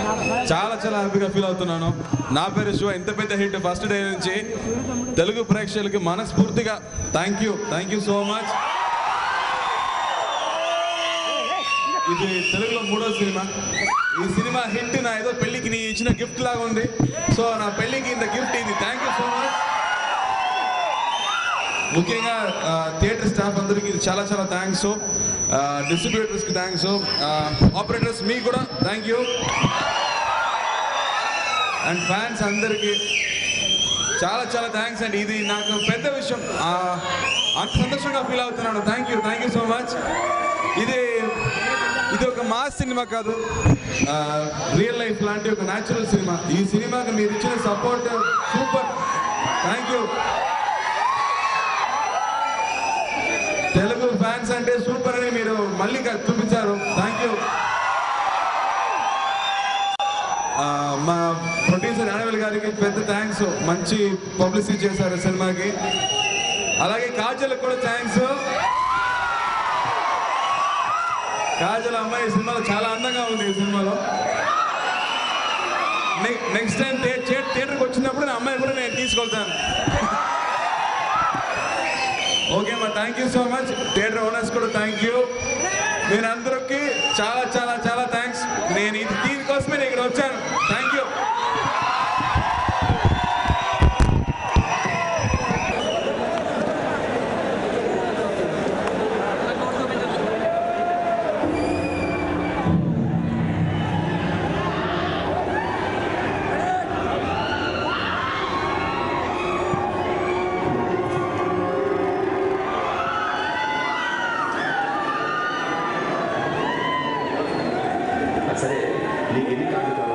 చాలా చాలా హ్యాపీగా ఫీల్ అవుతున్నాను నా పేరు శివ ఎంత పెద్ద హిట్ ఫస్ట్ డే నుంచి తెలుగు ప్రేక్షకులకి మనస్ఫూర్తిగా thank you thank you so much ఇది తెలుగులో మూడో సినిమా ఈ సినిమా హిట్ నా ఏదో పెళ్లికి నీ ఇచ్చిన గిఫ్ట్ లాగా ఉంది సో నా పెళ్లికి ఇంత గిఫ్ట్ ఇది థ్యాంక్ యూ సో మచ్ ముఖ్యంగా థియేటర్ స్టాఫ్ అందరికీ ఇది చాలా చాలా థ్యాంక్స్ డిస్ట్రిబ్యూటర్స్కి థ్యాంక్స్ ఆపరేటర్స్ మీకు కూడా థ్యాంక్ యూ అండ్ ఫ్యాన్స్ అందరికీ చాలా చాలా థ్యాంక్స్ అండి ఇది నాకు పెద్ద విషయం ఆ, అంత సంతోషంగా ఫీల్ అవుతున్నాను thank you thank you so much ఇది ఇది ఒక మాస్ సినిమా కాదు రియల్ లైఫ్ లాంటి ఒక న్యాచురల్ సినిమా ఈ సినిమాకి మీరు ఇచ్చిన support super thank you Telugu fans అంటే సూపర్ అని మీరు మళ్ళీ కా- చూపించారు థ్యాంక్ యూ మా ప్రొడ్యూసర్ యానవల్ గారికి పెద్ద థ్యాంక్స్ మంచి పబ్లిసిటీ చేశారు సినిమాకి అలాగే కాజల్ కూడా థ్యాంక్స్ కాజల్ అమ్మాయి ఈ సినిమాలో చాలా అందంగా ఉంది ఈ సినిమాలో నెక్స్ట్ టైం థియేటర్కి వచ్చినప్పుడు నా అమ్మాయి కూడా నేను తీసుకెళ్తాను ఓకే మా thank you so much theatre owners కూడా థ్యాంక్ యూ మీరందరికీ చాలా చాలా చాలా థ్యాంక్స్ నేను ఇది దీనికోసమే నేను ఇక్కడ వచ్చాను థ్యాంక్ యూ సరే నీకు ఎన్ని కార్డు